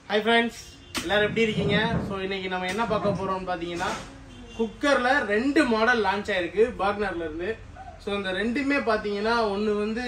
hi friends எல்லாரும் எப்படி இருக்கீங்க ஸோ இன்னைக்கு நம்ம என்ன பார்க்க போறோம்னு பார்த்தீங்கன்னா குக்கர்ல ரெண்டு மாடல் லான்ச் ஆயிருக்கு பாக்னர்ல இருந்து ஸோ இந்த ரெண்டுமே பார்த்தீங்கன்னா ஒன்று வந்து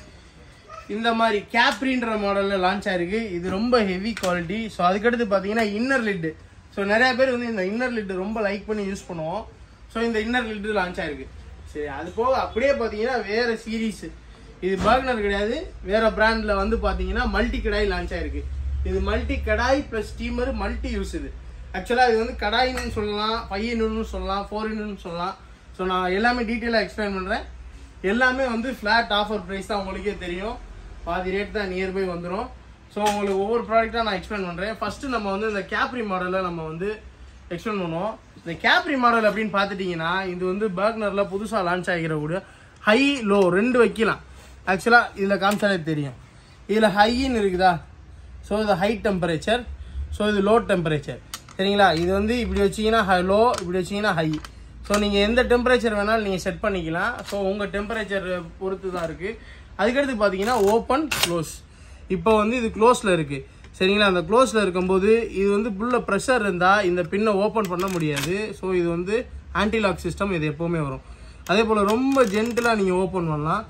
இந்த மாதிரி கேப்ரின்ற மாடலில் லான்ச் ஆயிருக்கு இது ரொம்ப ஹெவி குவாலிட்டி ஸோ அதுக்கடுத்து பார்த்தீங்கன்னா இன்னர் லிட்டு ஸோ நிறைய பேர் வந்து இந்த இன்னர் லிட்டு ரொம்ப லைக் பண்ணி யூஸ் பண்ணுவோம் ஸோ இந்த இன்னர் லிட்டு லான்ச் ஆயிருக்கு சரி அது போக அப்படியே பார்த்தீங்கன்னா வேற சீரீஸ் இது பர்கனர் கிடையாது வேற பிராண்ட்ல வந்து பார்த்தீங்கன்னா மல்டி கடாய் லான்ச் ஆயிருக்கு இது multi kadai plus steamer multi use இது ஆக்சுவலாக இது வந்து கடாயின்னு சொல்லலாம் ஃபைவ் இன்னுன்னு சொல்லலாம் ஃபோர் இன்னுன்னு சொல்லலாம் ஸோ நான் எல்லாமே டீட்டெயிலாக எக்ஸ்பிளைன் பண்ணுறேன் எல்லாமே வந்து ஃப்ளாட் ஆஃபர் ப்ரைஸ் தான் உங்களுக்கே தெரியும் பாதி ரேட் தான் நியர்பை வந்துடும் ஸோ உங்களுக்கு ஒவ்வொரு ப்ராடக்ட்டாக நான் எக்ஸ்பிளைன் பண்ணுறேன் ஃபஸ்ட்டு நம்ம வந்து இந்த கேப்ரி மாடலில் நம்ம வந்து எக்ஸ்பிளைன் பண்ணுவோம் இந்த கேப்ரி மாடல் அப்படின்னு பார்த்துட்டிங்கன்னா இது வந்து பர்க்னரில் புதுசாக லான்ச் ஆகிற கூட ஹை லோ ரெண்டு வைக்கலாம் ஆக்சுவலாக இதில் காமிச்சாலே தெரியும் இதில் ஹைன்னு இருக்குதா ஸோ இது ஹை டெம்பரேச்சர் ஸோ இது லோ டெம்பரேச்சர் சரிங்களா இது வந்து இப்படி வச்சிங்கன்னா ஹை லோ இப்படி வச்சிங்கன்னா ஹை ஸோ நீங்கள் எந்த டெம்பரேச்சர் வேணாலும் நீங்கள் செட் பண்ணிக்கலாம் ஸோ உங்கள் டெம்பரேச்சர் பொறுத்து தான் இருக்குது அதுக்கடுத்து பார்த்தீங்கன்னா ஓப்பன் க்ளோஸ் இப்போ வந்து இது க்ளோஸில் இருக்குது சரிங்களா அந்த க்ளோஸில் இருக்கும்போது இது வந்து புள்ள ப்ரெஷர் இருந்தால் இந்த பின்னை ஓப்பன் பண்ண முடியாது ஸோ இது வந்து ஆன்டிலாக் சிஸ்டம் இது எப்போவுமே வரும் அதே போல் ரொம்ப ஜென்டிலாக நீங்கள் ஓப்பன் பண்ணலாம்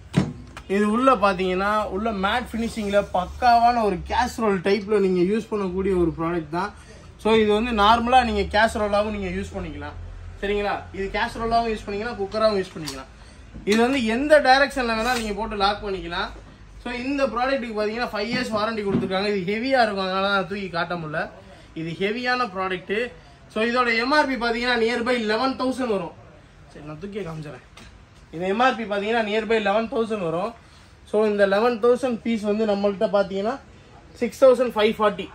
இது உள்ள பார்த்தீங்கன்னா உள்ள மேட் ஃபினிஷிங்கில் பக்காவான ஒரு கேஸ்ரோல் டைப்பில் நீங்கள் யூஸ் பண்ணக்கூடிய ஒரு ப்ராடக்ட் தான் ஸோ இது வந்து நார்மலாக நீங்கள் கேஸ்ரோலாகவும் நீங்கள் யூஸ் பண்ணிக்கலாம் சரிங்களா இது கேஸ்ரோலாகவும் யூஸ் பண்ணிக்கலாம் குக்கராகவும் யூஸ் பண்ணிக்கலாம் இது வந்து எந்த டைரக்ஷனில் வேணால் நீங்கள் போட்டு லாக் பண்ணிக்கலாம் ஸோ இந்த ப்ராடக்ட்டுக்கு பார்த்தீங்கன்னா ஃபைவ் இயர்ஸ் வாரண்டி கொடுத்துருக்காங்க இது ஹெவியாக இருக்கும் அதனால தான் தூக்கி காட்ட முடியல இது ஹெவியான ப்ராடக்ட்டு ஸோ இதோட எம்ஆர்பி பார்த்தீங்கன்னா நியர்பை லெவன் தௌசண்ட் வரும் சரி நான் தூக்கி காமிச்சிடறேன் இது எம்ஆர்பி பார்த்தீங்கன்னா நியர்பை லெவன் தௌசண்ட் வரும் ஸோ இந்த லெவன் தௌசண்ட் பீஸ் வந்து நம்மள்கிட்ட பார்த்தீங்கன்னா six thousand five forty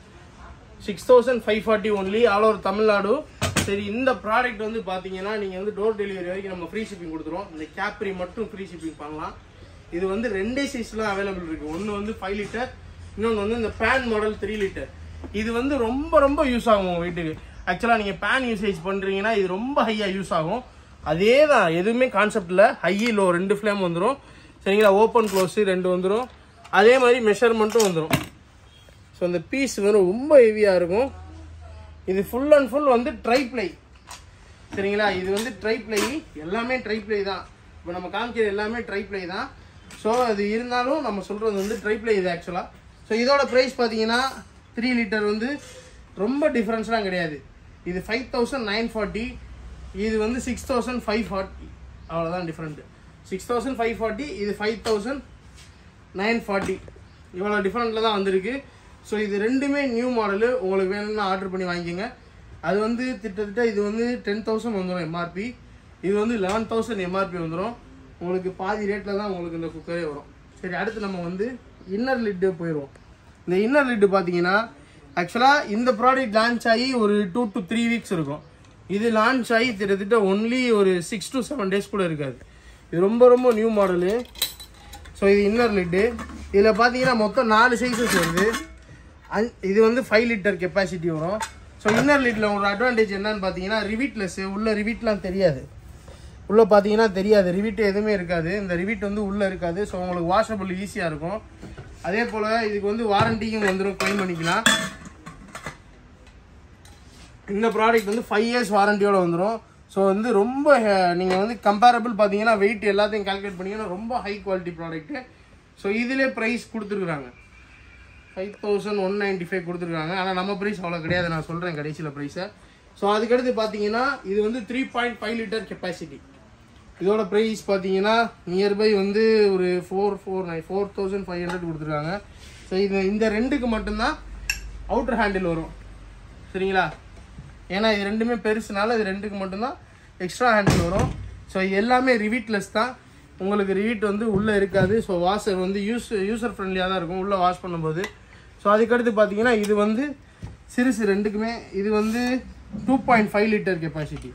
six thousand five forty only all over Tamil Nadu சரி இந்த ப்ராடக்ட் வந்து பார்த்தீங்கன்னா நீங்கள் வந்து டோர் டெலிவரி வரைக்கும் நம்ம ஃப்ரீ ஷிப்பிங் கொடுத்துருவோம் இந்த கேப்ரி மட்டும் ஃப்ரீ ஷிப்பிங் பண்ணலாம் இது வந்து ரெண்டே சைஸ்லாம் அவைலபிள் இருக்குது ஒன்று வந்து ஃபைவ் லிட்டர் இன்னொன்று வந்து இந்த பேன் மாடல் த்ரீ லிட்டர் இது வந்து ரொம்ப ரொம்ப யூஸ் ஆகும் உங்கள் வீட்டுக்கு ஆக்சுவலாக நீங்கள் பேன் யூசேஜ் பண்ணுறீங்கன்னா இது ரொம்ப ஹையாக யூஸ் ஆகும் அதே தான் எதுவுமே கான்செப்டில் ஹை லோ ரெண்டு ஃப்ளேம் வந்துடும் சரிங்களா ஓப்பன் க்ளோஸு ரெண்டு வந்துடும் அதே மாதிரி மெஷர்மெண்ட்டும் வந்துடும் ஸோ இந்த பீஸ் வந்து ரொம்ப ஹெவியாக இருக்கும் இது ஃபுல் அண்ட் ஃபுல் வந்து ட்ரை ப்ளை சரிங்களா இது வந்து ட்ரை ப்ளை எல்லாமே ட்ரை ப்ளை தான் இப்போ நம்ம காமிக்கிற எல்லாமே ட்ரை ப்ளை தான் ஸோ அது இருந்தாலும் நம்ம சொல்கிறது வந்து ட்ரை ப்ளை இது ஆக்சுவலாக ஸோ இதோட ப்ரைஸ் பார்த்தீங்கன்னா த்ரீ லிட்டர் வந்து ரொம்ப டிஃப்ரென்ஸ்லாம் கிடையாது இது ஃபைவ் தௌசண்ட் நைன் ஃபார்ட்டி இது வந்து சிக்ஸ் தௌசண்ட் ஃபைவ் ஃபார்ட்டி அவ்வளோதான் different six thousand five forty இது ஃபைவ் தௌசண்ட் நைன் ஃபார்ட்டி இவ்வளோ டிஃப்ரெண்ட்டில் தான் வந்திருக்கு ஸோ இது ரெண்டுமே நியூ மாடலு உங்களுக்கு வேணும்னா ஆர்டர் பண்ணி வாங்கிக்கோங்க அது வந்து திட்டத்தட்ட இது வந்து டென் தௌசண்ட் வந்துடும் எம்ஆர்பி இது வந்து லெவன் தௌசண்ட் எம்ஆர்பி வந்துடும் உங்களுக்கு பாதி ரேட்டில் தான் உங்களுக்கு இந்த குக்கரே வரும் சரி அடுத்து நம்ம வந்து இன்னர் லிட்டு போயிடுவோம் இந்த இன்னர் லிட்டு பார்த்தீங்கன்னா ஆக்சுவலாக இந்த ப்ராடக்ட் லான்ச் ஆகி ஒரு டூ டு த்ரீ வீக்ஸ் இருக்கும் இது லான்ச் ஆகி கிட்டத்தட்ட ஒன்லி ஒரு சிக்ஸ் டு செவன் டேஸ் கூட இருக்காது இது ரொம்ப ரொம்ப நியூ மாடலு ஸோ இது இன்னர் லிட்டு இதில் பார்த்தீங்கன்னா மொத்தம் நாலு சைஸஸ் வருது அஞ் இது வந்து ஃபைவ் லிட்டர் கெப்பாசிட்டி வரும் ஸோ இன்னர் லிட்டில் ஒரு அட்வான்டேஜ் என்னன்னு பார்த்தீங்கன்னா ரிவிட்லெஸ்ஸு உள்ள ரிவிட்லாம் தெரியாது உள்ளே பார்த்தீங்கன்னா தெரியாது ரிவிட் எதுவுமே இருக்காது இந்த ரிவிட் வந்து உள்ளே இருக்காது ஸோ உங்களுக்கு வாஷபிள் ஈஸியாக இருக்கும் அதே போல் இதுக்கு வந்து வாரண்டியும் வந்துடும் க்ளைம் பண்ணிக்கலாம் இந்த ப்ராடக்ட் வந்து ஃபைவ் இயர்ஸ் வாரண்டியோட வந்துடும் ஸோ வந்து ரொம்ப நீங்கள் வந்து கம்பேரபிள் பார்த்தீங்கன்னா வெயிட் எல்லாத்தையும் கால்குலேட் பண்ணிங்கன்னா ரொம்ப ஹை குவாலிட்டி ப்ராடக்ட்டு ஸோ இதிலே ப்ரைஸ் கொடுத்துருக்குறாங்க five thousand one ninety five கொடுத்துருக்காங்க ஆனால் நம்ம ப்ரைஸ் அவ்வளோ கிடையாது நான் சொல்கிறேன் கடைசியில் ப்ரைஸை ஸோ அதுக்கடுத்து பார்த்தீங்கன்னா இது வந்து three point five litre capacity இதோட ப்ரைஸ் பார்த்தீங்கன்னா நியர்பை வந்து ஒரு four four nine four thousand five hundred கொடுத்துருக்காங்க ஸோ இது இந்த ரெண்டுக்கு மட்டும்தான் அவுட்டர் ஹேண்டில் வரும் சரிங்களா ஏன்னா இது ரெண்டுமே பெருசுனால இது ரெண்டுக்கு மட்டும்தான் எக்ஸ்ட்ரா ஹேண்டில் வரும் ஸோ இது எல்லாமே ரிவீட்லெஸ் தான் உங்களுக்கு ரிவீட் வந்து உள்ளே இருக்காது ஸோ வாஷர் வந்து யூஸ் யூசர் ஃப்ரெண்ட்லியாக தான் இருக்கும் உள்ளே வாஷ் பண்ணும்போது ஸோ அதுக்கடுத்து பார்த்தீங்கன்னா இது வந்து சிறுசு ரெண்டுக்குமே இது வந்து two point five litre capacity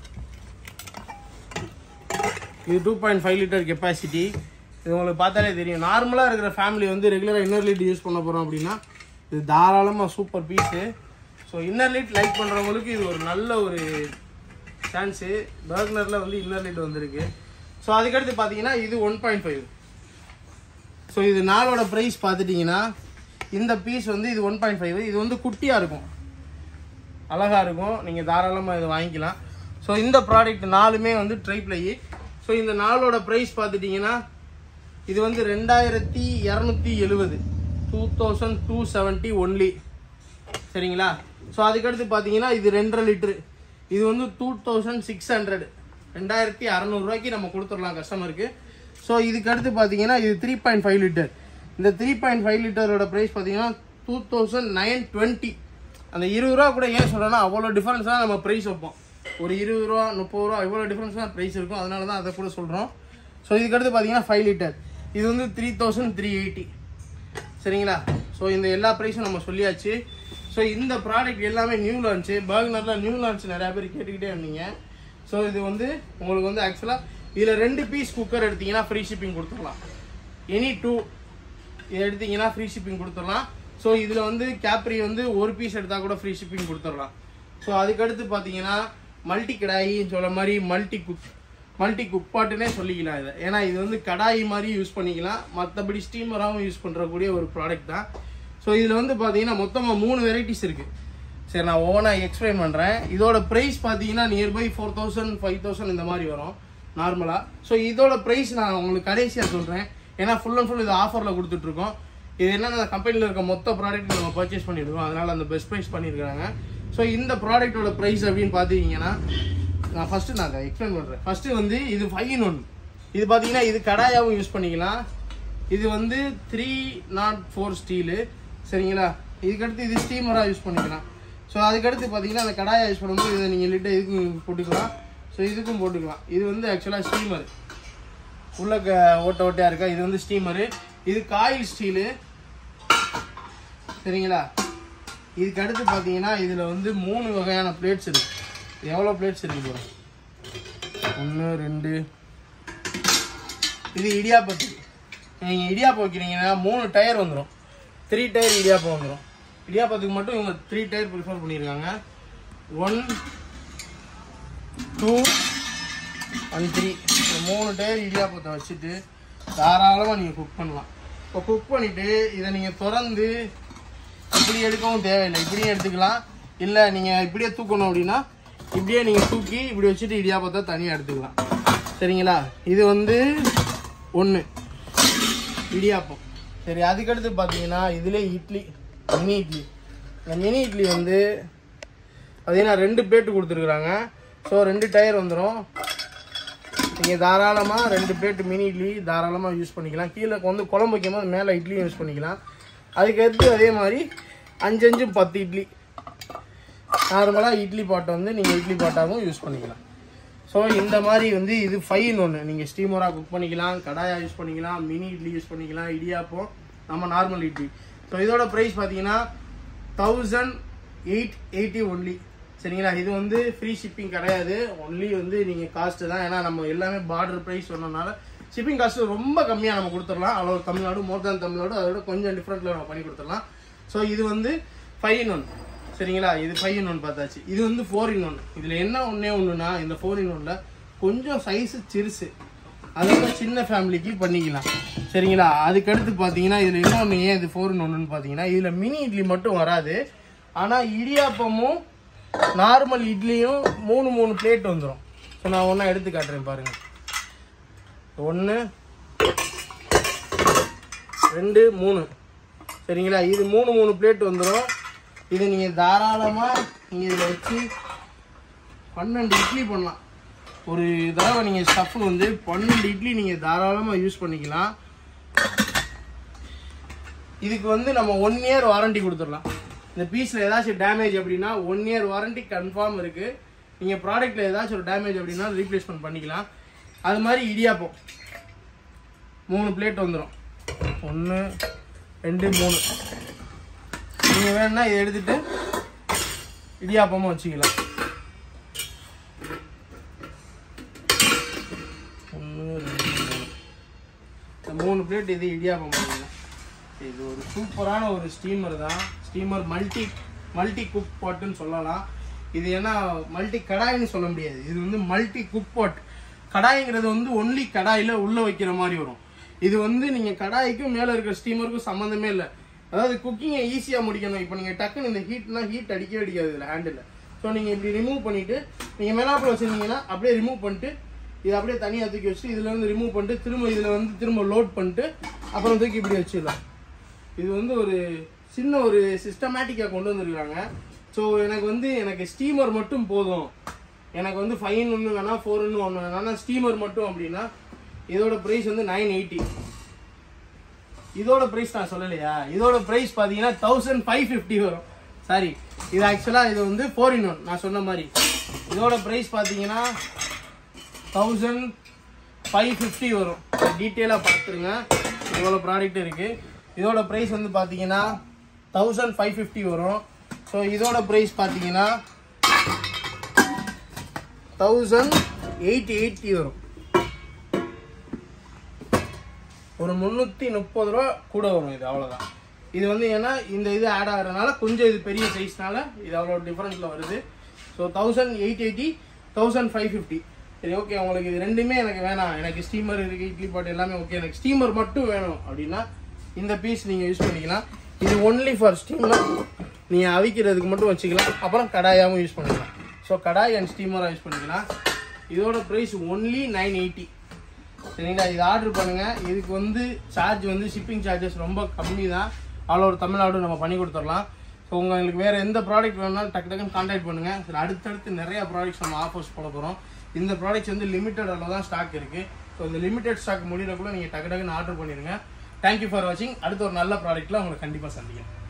இது two point five litre capacity இது உங்களுக்கு பார்த்தாலே தெரியும் நார்மலாக இருக்கிற ஃபேமிலி வந்து ரெகுலராக இன்னர் லிட் யூஸ் பண்ண போகிறோம் அப்படின்னா இது தாராளமாக super piece so inner lid like பண்ணுறவங்களுக்கு இது ஒரு நல்ல ஒரு சான்ஸு பர்க்னரில் வந்து இன்னர் லிட் வந்திருக்கு ஸோ அதுக்கடுத்து பார்த்தீங்கன்னா இது ஒன் பாயிண்ட் ஃபைவ் ஸோ இது நாளோட ப்ரைஸ் பார்த்துட்டிங்கன்னா இந்த பீஸ் வந்து இது ஒன் பாயிண்ட் ஃபைவ் இது வந்து குட்டியாக இருக்கும் அழகா இருக்கும் நீங்கள் தாராளமாக இதை வாங்கிக்கலாம் ஸோ இந்த ப்ராடக்ட் நாலுமே வந்து ட்ரை ப்ளை ஸோ இந்த நாளோட ப்ரைஸ் பார்த்துட்டிங்கன்னா இது வந்து ரெண்டாயிரத்தி இரநூத்தி எழுபது two thousand two seventy only சரிங்களா ஸோ அதுக்கடுத்து பார்த்தீங்கன்னா இது ரெண்டரை லிட்ரு இது வந்து டூ தௌசண்ட் சிக்ஸ் ஹண்ட்ரட் ரெண்டாயிரத்தி அறநூறுவாய்க்கு நம்ம கொடுத்துடலாம் கஸ்டமருக்கு ஸோ இதுக்கு அடுத்து பார்த்தீங்கன்னா இது த்ரீ பாயிண்ட் ஃபைவ் லிட்டர் இந்த த்ரீ பாயிண்ட் ஃபைவ் லிட்டரோட ப்ரைஸ் பார்த்தீங்கன்னா டூ தௌசண்ட் நைன் டுவெண்ட்டி அந்த இருபது ரூபா கூட ஏன் சொல்கிறேன்னா அவ்வளோ டிஃபரன்ஸ் தான் நம்ம ப்ரைஸ் வைப்போம் ஒரு இருபது ரூபா முப்பது ரூபா இவ்வளோ டிஃபரன்ஸ் தான் ப்ரைஸ் இருக்கும் அதனால தான் அதை கூட சொல்கிறோம் ஸோ இதுக்கடுத்து பார்த்தீங்கன்னா ஃபைவ் லிட்டர் இது வந்து த்ரீ தௌசண்ட் த்ரீ எயிட்டி சரிங்களா ஸோ இந்த எல்லா ப்ரைஸும் நம்ம சொல்லியாச்சு ஸோ இந்த ப்ராடக்ட் எல்லாமே நியூ லான்ச்சு பர்கனரில் நியூ லான்ச் நிறையா பேர் கேட்டுக்கிட்டே இருந்தீங்க ஸோ இது வந்து உங்களுக்கு வந்து ஆக்சுவலாக இதில் ரெண்டு பீஸ் குக்கர் எடுத்தீங்கன்னா ஃப்ரீ ஷிப்பிங் கொடுத்துடலாம் எனி டூ இது எடுத்தீங்கன்னா ஃப்ரீ ஷிப்பிங் கொடுத்துடலாம் ஸோ இதில் வந்து கேப்ரி வந்து ஒரு பீஸ் எடுத்தால் கூட ஃப்ரீ ஷிப்பிங் கொடுத்துடலாம் ஸோ அதுக்கடுத்து பார்த்தீங்கன்னா மல்டி கடாயின்னு சொல்ல மாதிரி மல்டி குக் மல்டி குக் பாட்டுனே சொல்லிக்கலாம் இதை ஏன்னா இது வந்து கடாயி மாதிரி யூஸ் பண்ணிக்கலாம் மற்றபடி ஸ்டீமராகவும் யூஸ் பண்ணுறக்கூடிய ஒரு ப்ராடக்ட் தான் ஸோ இதில் வந்து பார்த்தீங்கன்னா மொத்தமாக மூணு வெரைட்டிஸ் இருக்குது சரி நான் ஓனாக எக்ஸ்பிளைன் பண்ணுறேன் இதோட ப்ரைஸ் பார்த்தீங்கன்னா nearby four thousand five thousand இந்த மாதிரி வரும் நார்மலாக ஸோ இதோட ப்ரைஸ் நான் உங்களுக்கு கடைசியாக சொல்கிறேன் ஏன்னா ஃபுல் அண்ட் ஃபுல் இது ஆஃபரில் கொடுத்துட்ருக்கோம் இது என்னென்ன கம்பெனியில் இருக்க மொத்த ப்ராடக்ட் நம்ம பர்ச்சேஸ் பண்ணியிருக்கோம் அதனால் அந்த பெஸ்ட் ப்ரைஸ் பண்ணியிருக்காங்க ஸோ இந்த ப்ராடக்ட்டோட ப்ரைஸ் அப்படின்னு பார்த்தீங்கன்னா நான் ஃபஸ்ட்டு நான் அதை எக்ஸ்பிளைன் பண்ணுறேன் ஃபஸ்ட்டு வந்து இது ஃபைவ் இன் ஒன் இது பார்த்தீங்கன்னா இது கடாயாவும் யூஸ் பண்ணிக்கலாம் இது வந்து த்ரீ நாட் ஃபோர் ஸ்டீலு சரிங்களா இதுக்கடுத்து இது ஸ்டீமராக யூஸ் பண்ணிக்கலாம் ஸோ அதுக்கடுத்து பார்த்தீங்கன்னா அந்த கடாயை யூஸ் பண்ணும்போது இதை நீங்கள் லிட்டை இதுக்கும் போட்டுக்கலாம் ஸோ இதுக்கும் போட்டுக்கலாம் இது வந்து ஆக்சுவலாக ஸ்டீமர் உள்ள க ஓட்ட ஓட்டையாக இருக்கா இது வந்து ஸ்டீமரு இது காயில் ஸ்டீலு சரிங்களா இதுக்கு அடுத்து பார்த்தீங்கன்னா இதில் வந்து மூணு வகையான பிளேட்ஸ் இருக்கு எவ்வளோ பிளேட்ஸ் இருக்கு ப்ரோ ஒன்று ரெண்டு இது இடியாப்பத்துக்கு நீங்கள் இடியாப்பம் வைக்கிறீங்கன்னா மூணு டயர் வந்துடும் த்ரீ டயர் இடியாப்பம் வந்துடும் இடியாப்பத்துக்கு மட்டும் இவங்க த்ரீ டயர் ப்ரிஃபர் பண்ணியிருக்காங்க ஒன் டூ ஒன் த்ரீ மூணு டயர் இடியாப்பத்தை வச்சுட்டு தாராளமாக நீங்கள் குக் பண்ணலாம் இப்போ குக் பண்ணிவிட்டு இதை நீங்கள் திறந்து இப்படி எடுக்கவும் தேவையில்லை இப்படியும் எடுத்துக்கலாம் இல்லை நீங்கள் இப்படியே தூக்கணும் அப்படின்னா இப்படியே நீங்கள் தூக்கி இப்படி வச்சுட்டு இடியாப்பத்தை தனியாக எடுத்துக்கலாம் சரிங்களா இது வந்து ஒன்று இடியாப்பம் சரி அதுக்கடுத்து பார்த்தீங்கன்னா இதிலே இட்லி மினி இட்லி இந்த மினி இட்லி வந்து பார்த்தீங்கன்னா ரெண்டு பிளேட்டு கொடுத்துருக்குறாங்க ஸோ ரெண்டு டயர் வந்துடும் நீங்கள் தாராளமாக ரெண்டு பிளேட் மினி இட்லி தாராளமாக யூஸ் பண்ணிக்கலாம் கீழே வந்து குழம்பு வைக்கும் போது மேலே இட்லியும் யூஸ் பண்ணிக்கலாம் அதுக்கடுத்து அதே மாதிரி அஞ்சு அஞ்சு பத்து இட்லி நார்மலாக இட்லி பாட்டை வந்து நீங்கள் இட்லி பாட்டாகவும் யூஸ் பண்ணிக்கலாம் ஸோ இந்த மாதிரி வந்து இது ஃபைன் ஒன்று நீங்கள் ஸ்டீமராக குக் பண்ணிக்கலாம் கடாயா யூஸ் பண்ணிக்கலாம் மினி இட்லி யூஸ் பண்ணிக்கலாம் இடியாப்பம் நம்ம நார்மல் இட்லி ஸோ இதோட ப்ரைஸ் பார்த்தீங்கன்னா தௌசண்ட் எயிட் எயிட்டி ஒன்லி சரிங்களா இது வந்து ஃப்ரீ ஷிப்பிங் கிடையாது ஒன்லி வந்து நீங்கள் காஸ்ட்டு தான் ஏன்னா நம்ம எல்லாமே பார்டர் ப்ரைஸ் சொன்னனால ஷிப்பிங் காஸ்ட் ரொம்ப கம்மியாக நம்ம கொடுத்துடலாம் அவ்வளோ தமிழ்நாடு மோர் தேன் தமிழ்நாடு அதோட கொஞ்சம் டிஃப்ரெண்ட்டில் நம்ம பண்ணி கொடுத்துடலாம் ஸோ இது வந்து ஃபைவ் இன் ஒன் சரிங்களா இது ஃபைவ் இன் ஒன் பார்த்தாச்சு இது வந்து ஃபோர் இன் ஒன் இதில் என்ன ஒன்றே ஒன்றுனா இந்த ஃபோர் இன் ஒன்ல கொஞ்சம் சைஸு சிறுசு அதோட சின்ன ஃபேமிலிக்கு பண்ணிக்கலாம் சரிங்களா அதுக்கடுத்து பார்த்தீங்கன்னா இதில் இன்னொன்று ஏன் இது ஃபோர் இன் ஒன்றுன்னு பார்த்தீங்கன்னா இதில் மினி இட்லி மட்டும் வராது ஆனால் இடியாப்பமும் நார்மல் இட்லியும் மூணு மூணு பிளேட் வந்துடும் ஸோ நான் ஒன்றா எடுத்து காட்டுறேன் பாருங்கள் ஒன்று ரெண்டு மூணு சரிங்களா இது மூணு மூணு பிளேட் வந்துடும் இது நீங்கள் தாராளமாக நீங்கள் இதில் வச்சு பன்னெண்டு இட்லி பண்ணலாம் ஒரு தடவை நீங்கள் ஸ்டஃப் வந்து பன்னெண்டு இட்லி நீங்கள் தாராளமாக யூஸ் பண்ணிக்கலாம் இதுக்கு வந்து நம்ம ஒன் இயர் வாரண்டி கொடுத்துடலாம் இந்த பீஸில் ஏதாச்சும் டேமேஜ் அப்படின்னா ஒன் இயர் வாரண்டி கன்ஃபார்ம் இருக்குது நீங்கள் ப்ராடக்ட்டில் ஏதாச்சும் ஒரு டேமேஜ் அப்படின்னா ரீப்ளேஸ்மெண்ட் பண்ணிக்கலாம் அது மாதிரி இடியாப்பம் மூணு பிளேட் வந்துடும் ஒன்று ரெண்டு மூணு நீங்கள் வேணும்னா இதை எடுத்துட்டு இடியாப்பமும் வச்சுக்கலாம் ஒன்று ரெண்டு மூணு இந்த மூணு பிளேட் இது இடியாப்பம் பண்ணிக்கலாம் இது ஒரு சூப்பரான ஒரு ஸ்டீமர் தான் ஸ்டீமர் மல்டி மல்டி குக் பாட்டுன்னு சொல்லலாம் இது ஏன்னா மல்டி கடாயின்னு சொல்ல முடியாது இது வந்து மல்டி குக் பாட் கடாய்ங்கிறது வந்து ஒன்லி கடாயில் உள்ளே வைக்கிற மாதிரி வரும் இது வந்து நீங்கள் கடாய்க்கும் மேலே இருக்கிற ஸ்டீமருக்கும் சம்மந்தமே இல்லை அதாவது குக்கிங்கை ஈஸியாக முடிக்கணும் இப்போ நீங்கள் டக்குன்னு இந்த ஹீட்னா ஹீட் அடிக்கவே அடிக்காது இதில் ஹேண்டில் ஸோ நீங்கள் இப்படி ரிமூவ் பண்ணிவிட்டு நீங்கள் மேலாப்பில் வச்சுருந்தீங்கன்னா அப்படியே ரிமூவ் பண்ணிட்டு இதை அப்படியே தனியாக தூக்கி வச்சுட்டு இதுல இருந்து ரிமூவ் பண்ணிட்டு திரும்ப இதில் வந்து திரும்ப லோட் பண்ணிட்டு அப்புறம் தூக்கி இப்படி வச்சிடலாம் இது வந்து ஒரு சின்ன ஒரு சிஸ்டமேட்டிக்காக கொண்டு வந்திருக்காங்க ஸோ எனக்கு வந்து எனக்கு ஸ்டீமர் மட்டும் போதும் எனக்கு வந்து ஃபைன் ஒன்று வேணா ஃபோர் ஒன்று ஒன்று வேணா ஸ்டீமர் மட்டும் அப்படின்னா இதோட ப்ரைஸ் வந்து நைன் எயிட்டி இதோட ப்ரைஸ் நான் சொல்லலையா இதோட ப்ரைஸ் பார்த்தீங்கன்னா தௌசண்ட் ஃபைவ் ஃபிஃப்டி வரும் சாரி இது ஆக்சுவலாக இது வந்து ஃபோர் இன் ஒன் நான் சொன்ன மாதிரி இதோட ப்ரைஸ் பார்த்தீங்கன்னா தௌசண்ட் ஃபைவ் ஃபிஃப்டி வரும் டீட்டெயிலாக பார்த்துருங்க இவ்வளோ ப்ராடக்ட் இருக்குது இதோட ப்ரைஸ் வந்து பார்த்தீங்கன்னா தௌசண்ட் ஃபைவ் ஃபிஃப்டி வரும் ஸோ இதோட ப்ரைஸ் பார்த்தீங்கன்னா தௌசண்ட் எயிட்டி எயிட்டி வரும் ஒரு முந்நூற்றி முப்பது ரூபா கூட வரும் இது அவ்வளோதான் இது வந்து ஏன்னா இந்த இது ஆட் ஆகிறதுனால கொஞ்சம் இது பெரிய சைஸ்னால இது அவ்வளோ டிஃப்ரெண்ட்டில் வருது so thousand eight eighty thousand five fifty சரி ஓகே உங்களுக்கு இது ரெண்டுமே எனக்கு வேணாம் எனக்கு ஸ்டீமர் இருக்குது இட்லி பாட் எல்லாமே ஓகே எனக்கு ஸ்டீமர் மட்டும் வேணும் அப்படின்னா இந்த பீஸ் நீங்கள் யூஸ் பண்ணிக்கலாம் இது ஒன்லி ஃபார் ஸ்டீமர் நீங்கள் அவிக்கிறதுக்கு மட்டும் வச்சுக்கலாம் அப்புறம் கடாயாகவும் யூஸ் பண்ணிக்கலாம் ஸோ கடாய் அண்ட் ஸ்டீமராக யூஸ் பண்ணிக்கலாம் இதோட ப்ரைஸ் ஒன்லி நைன் எயிட்டி சரிங்களா இது ஆர்டர் பண்ணுங்க இதுக்கு வந்து சார்ஜ் வந்து ஷிப்பிங் சார்ஜஸ் ரொம்ப கம்மி தான் ஆல் ஓவர் தமிழ்நாடு நம்ம பண்ணி கொடுத்துடலாம் ஸோ உங்களுக்கு வேறு எந்த ப்ராடக்ட் வேணாலும் டக்கு டக்குன்னு கான்டாக்ட் பண்ணுங்கள் சரி அடுத்தடுத்து நிறைய ப்ராடக்ட்ஸ் நம்ம ஆஃபர்ஸ் போட போகிறோம் இந்த ப்ராடக்ட்ஸ் வந்து லிமிட்டட் அளவு தான் ஸ்டாக் இருக்குது ஸோ இந்த லிமிடெட் ஸ்டாக் முடியறக்குள்ள நீங்கள் டக்கு டக்குன்னு ஆர்டர் பண்ணிடுங்க தேங்க்யூ ஃபார் வாட்சிங் அடுத்த ஒரு நல்ல ப்ராடக்ட்டில் உங்களை கண்டிப்பாக சந்திக்கிறேன்